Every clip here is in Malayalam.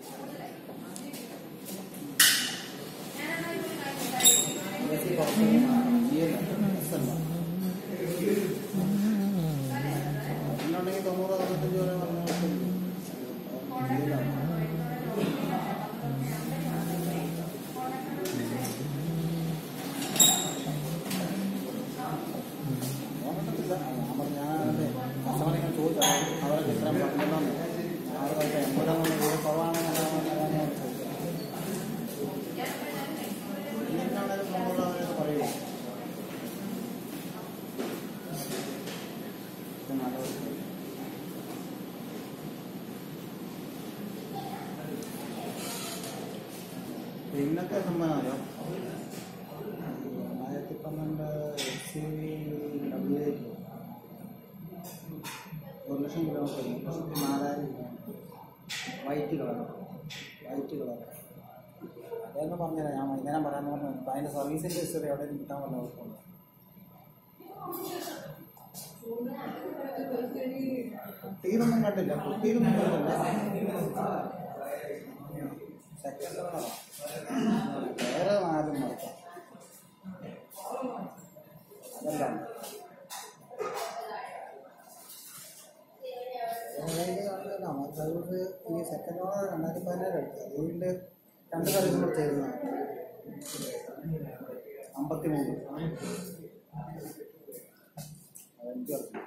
പിന്നുണ്ടെങ്കിൽ തൊണ്ണൂറ് അറുപത്തഞ്ച് വരെ പറഞ്ഞു കസ്റ്റമറിങ്ങനെ ചോദിച്ചു അവരൊക്കെ ഇത്രയും പറഞ്ഞിട്ടുണ്ടെന്ന് ഞാൻ അവർ കഴിച്ചാൽ എൺപതെന്ന് കൂടി കുറവാണെന്ന് പിന്നെന്താണേലും തൊണ്ണൂറ് അവരൊക്കെ പറയുമോ ഇത് നല്ലത് പിന്നത്തെ സമ്മാനമല്ലോ രണ്ടായിരത്തി പന്ത്രണ്ട് X C V W eight ഒരു ലക്ഷം കിലോമീറ്റർ ഒരു ലക്ഷത്തി നാലായിരം kilometre white colour white colour അതെന്ന് പറഞ്ഞുതരാം ഞാൻ വൈകുന്നേരം പറയാൻ പറഞ്ഞു അപ്പം അതിൻ്റെ സർവീസിൻ്റെ ഹിസ്റ്ററി എവിടെയെങ്കിലും കിട്ടാൻ വല്ല കുഴപ്പമുണ്ടോ കുട്ടിയിലൊന്നും കണ്ടില്ല കുട്ടിയിലൊന്നും കണ്ടില്ല സെക്കൻഡ് വേറെ നാലും നടത്താം അതല്ല സർവീസ് ഈ സെക്കൻഡ് ഓണർ രണ്ടായിരത്തി പതിനേഴ് എടുത്തത് അതുകൊണ്ട് രണ്ട് സർവീസും കൂടെ ചേരുന്നതാണ് അമ്പത്തി മൂന്ന് അതെനിക്ക് അറിയാം.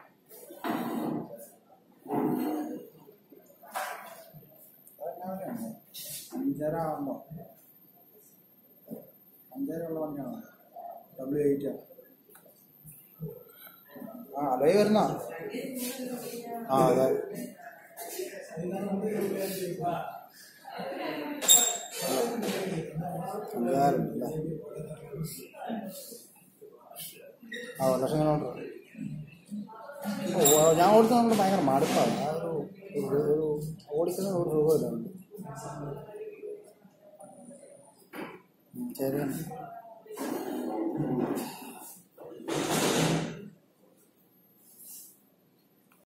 അതെന്നാണ് അഞ്ചര ആകുമ്പോ അഞ്ചര ഉള്ള വണ്ടിയാണോ ഡബ്ല്യു എയ്റ്റ് ആ അലേ വരുന്ന ആ അതെ അഞ്ചാറുണ്ടല്ലേ ആ ഒരു ലക്ഷം കിലോമീറ്റർ ഓ ഞാൻ ഓടിച്ച നമ്മൾ ഭയങ്കര മടുപ്പാണ് ആ ഒരു ഒരു ഒരു ഓടിക്കുന്ന ഒരു സുഖമില്ല നമുക്ക്. ഉം, ശരി